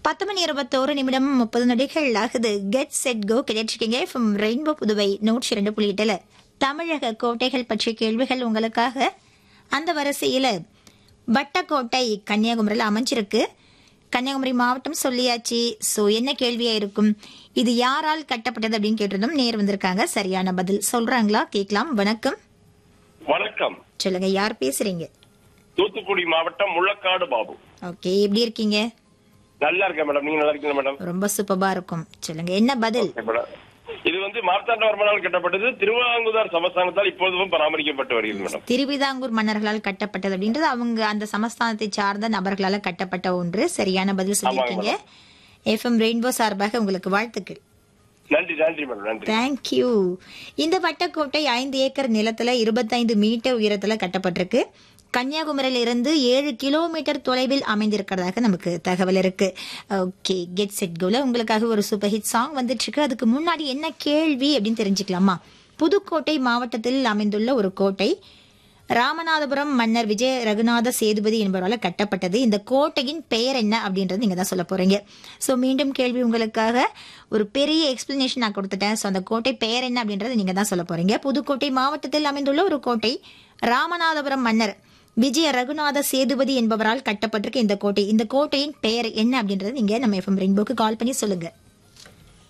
பத்து மணி இருபத்தோரு நிமிடம் முப்பது நொடிகள் ஆகுது கெட் செட் கோ கிடைச்சிருக்கீங்க ஃப்ரம் ரெயின்போ புதுவை நூற்றி இரண்டு புள்ளி எட்டுல தமிழக கோட்டைகள் பற்றிய கேள்விகள் உங்களுக்காக அந்த வரிசையில வட்டக்கோட்டை கன்னியாகுமரியில் அமைஞ்சிருக்கு கன்னியாகுமரி மாவட்டம் சொல்லியாச்சு சோ என்ன கேள்வியா இருக்கும் இது யாரால் கட்டப்பட்டது அப்படின்னு கேட்டிருந்தோம் நேர் வந்திருக்காங்க சரியான பதில் சொல்றாங்களா கேட்கலாம் வணக்கம் வணக்கம் சொல்லுங்க யார் பேசுறீங்க தூத்துக்குடி மாவட்டம் முள்ளக்காடு பாபு ஓகே எப்படி இருக்கீங்க நல்லா இருக்கேன் மேடம் நீங்க நல்லா இருக்கீங்க மேடம் ரொம்ப சூப்பரா இருக்கும் சொல்லுங்க என்ன பதில் ஓகே, மேடம். இது வந்து மார்த்தாண்டவர்மனால் கட்டப்பட்டது திருவாங்குதார் சமஸ்தானத்தால் இப்போதும் பராமரிக்கப்பட்டு வருகிறது மேடம் திருவிதாங்கூர் மன்னர்களால் கட்டப்பட்டது அப்படின்றது அவங்க அந்த சமஸ்தானத்தை சார்ந்த நபர்களால கட்டப்பட்ட ஒன்று சரியான பதில் சொல்லியிருக்கீங்க எஃப்எம் ரெயின்போ சார்பாக உங்களுக்கு வாழ்த்துக்கள் நன்றி நன்றி மேடம் நன்றி தேங்க்யூ இந்த வட்டக்கோட்டை ஐந்து ஏக்கர் நிலத்துல இருபத்தைந்து மீட்டர் உயரத்துல கட்டப்பட்டிருக்கு கன்னியாகுமரியில இருந்து ஏழு கிலோமீட்டர் தொலைவில் அமைந்திருக்கிறதாக நமக்கு தகவல் இருக்கு ஓகே கெட் செட் கோல உங்களுக்காக ஒரு சூப்பர் ஹிட் சாங் வந்துட்டு இருக்கு அதுக்கு முன்னாடி என்ன கேள்வி அப்படின்னு தெரிஞ்சுக்கலாமா புதுக்கோட்டை மாவட்டத்தில் அமைந்துள்ள ஒரு கோட்டை ராமநாதபுரம் மன்னர் விஜய ரகுநாத சேதுபதி என்பவரால் கட்டப்பட்டது இந்த கோட்டையின் பெயர் என்ன அப்படின்றது நீங்க தான் சொல்ல போறீங்க ஸோ மீண்டும் கேள்வி உங்களுக்காக ஒரு பெரிய எக்ஸ்பிளனேஷன் நான் கொடுத்துட்டேன் ஸோ அந்த கோட்டை பெயர் என்ன அப்படின்றத நீங்க தான் சொல்ல போறீங்க புதுக்கோட்டை மாவட்டத்தில் அமைந்துள்ள ஒரு கோட்டை ராமநாதபுரம் மன்னர் விஜய ரகுநாத சேதுபதி என்பவரால் கட்டப்பட்டிருக்க இந்த கோட்டை இந்த கோட்டையின் பெயர் என்ன அப்படின்றத நீங்க நம்ம எஃப்எம் ரெயின்போக்கு கால் பண்ணி சொல்லுங்க